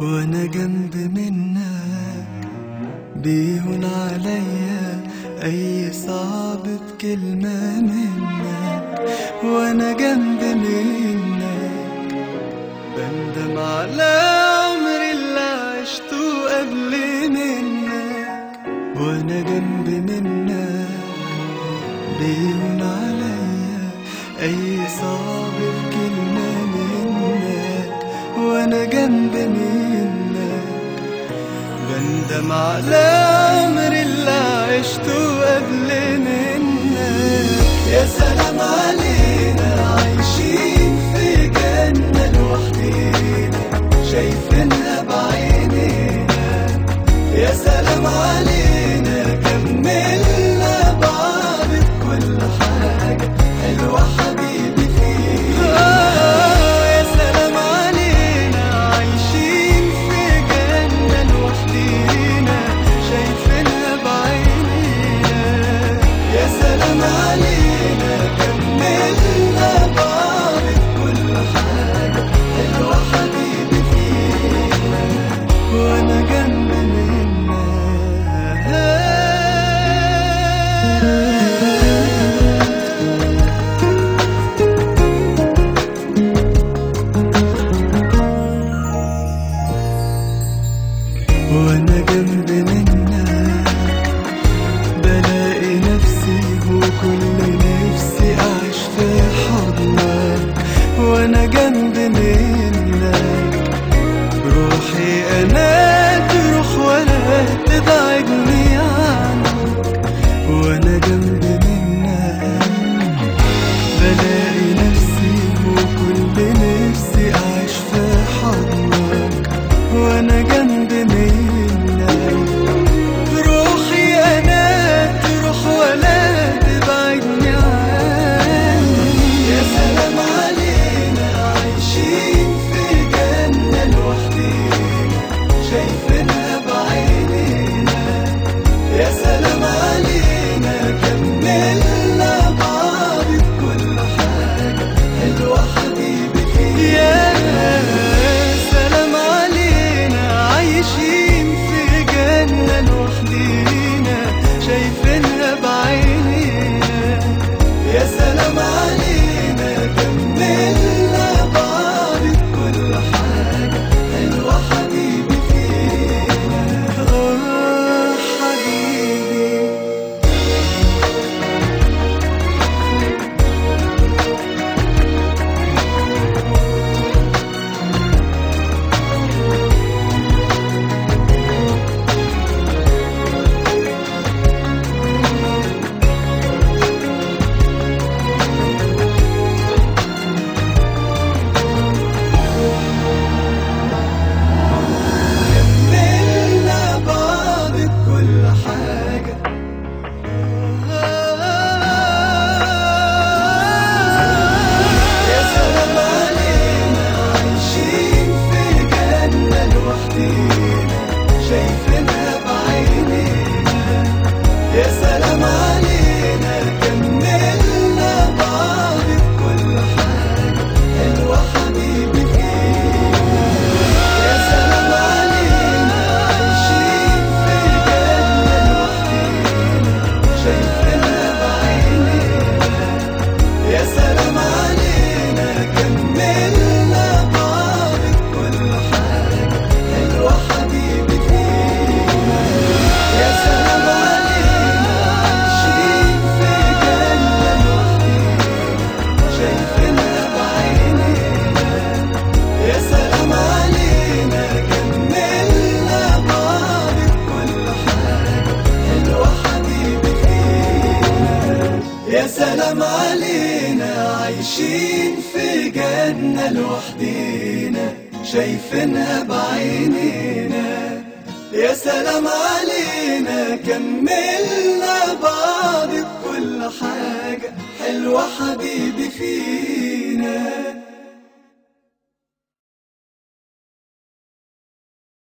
وانا جنب منك بيهون عليا اي صعب بكلمة منك وانا جنب منك بندم على عمري اللي عشته قبل منك وانا جنب منك بيهون عليا اي صعب بكلمة منك وانا جنب منك بندم على عمري اللي عشته قبل منك يا سلام علينا عايشين في جنة لوحدينا شايفينها بعينينا يا سلام علينا كملنا بعض بكل حاجة حلوة حبيبي فينا يا سلام علينا عايشين في جنة لوحدينا شايفينها بعينينا يا سلام علينا كملنا بعض بكل حاجة حلوة حبيبي فينا وانا جنب منك وانا جنب منك بلاقي نفسي وكل نفسي اعيش في حضنك وانا جنب منك روحي انا تروح ولا تبعدني عنك وانا جنب منك بلاقي نفسي وكل نفسي اعيش في حضنك وانا جنب منك روحي انا تروح ولا تبعدني عنك يا سلام علينا عايشين في جنة لوحدينا شايفينها بعينينا يا سلام علينا كملنا بعض بكل حاجة حلوة حبيبي فينا يا سلام علينا عايشين في جنة لوحدينا شايفينها بعينينا يا سلام علينا كملنا بعض بكل حاجة حلوة حبيبي فينا آه حبيبي كملنا بعض بكل حاجة يا سلام علينا عايشين في جنة لوحدينا شايفينها بعينينا يا سلام علينا كملنا بعض بكل حاجة حلوة حبيبي فينا يا سلام علينا عايشين في جنة لوحدينا شايفينها بعينينا يا سلام علينا كملنا بعض بكل حاجة حلوة حبيبي فينا يا سلام علينا عايشين في جنة لوحدينا شايفينها بعينينا يا سلام علينا كملنا بعض بكل حاجة حلوة حبيبي فينا يا سلام علينا عايشين في جنة لوحدينا شايفينها بعينينا يا سلام علينا كملنا بعض بكل حاجة حلوة حبيبي فينا